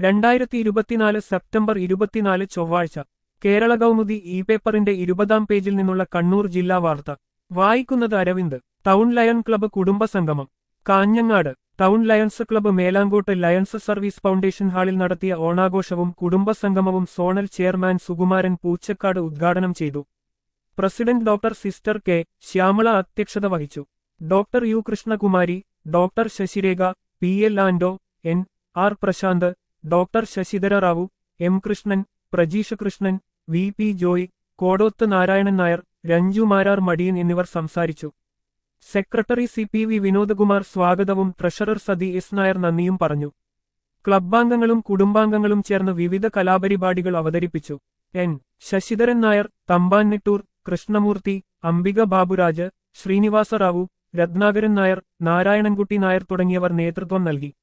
രണ്ടായിരത്തി ഇരുപത്തിനാല് സെപ്റ്റംബർ ഇരുപത്തിനാല് ചൊവ്വാഴ്ച കേരള കൗമുദി ഇ പേപ്പറിന്റെ ഇരുപതാം പേജിൽ നിന്നുള്ള കണ്ണൂർ ജില്ലാ വാർത്ത വായിക്കുന്നത് അരവിന്ദ് ടൗൺ ലയൺ ക്ലബ്ബ് കുടുംബസംഗമം Kanhangad town lions club Melangot lions service foundation ഹാളിൽ നടത്തിയ ഓണാഘോഷവും കുടുംബസംഗമവും സോണൽ ചെയർമാൻ സുകുമാരൻ പൂച്ചക്കാട് ഉദ്ഘാടനം ചെയ്തു president doctor sister K Shyamala അധ്യക്ഷത വഹിച്ചു doctor U Krishnakumari doctor Sasirekha P L ആൻഡോ N R Prashanth doctor Sasidhara Rao M Krishnan Prajeesh Krishnan V P Joy Kodoth Narayanan Nair Ranju Marar Madiyan എന്നിവർ സംസാരിച്ചു secretary C P V Vinodakumar സ്വാഗതവും ട്രഷറർ സതി എസ് നായർ നന്ദിയും പറഞ്ഞു ക്ലബ്ബാംഗങ്ങളും കുടുംബാംഗങ്ങളും ചേർന്ന് വിവിധ കലാപരിപാടികൾ അവതരിപ്പിച്ചു എൻ ശശിധരൻ നായർ തമ്പാൻ നെട്ടൂർ കൃഷ്ണമൂർത്തി അംബിക ബാബുരാജ് ശ്രീനിവാസ റാവു രത്നാകരൻ നായർ നാരായണൻകുട്ടി നായർ തുടങ്ങിയവർ നേതൃത്വം നൽകി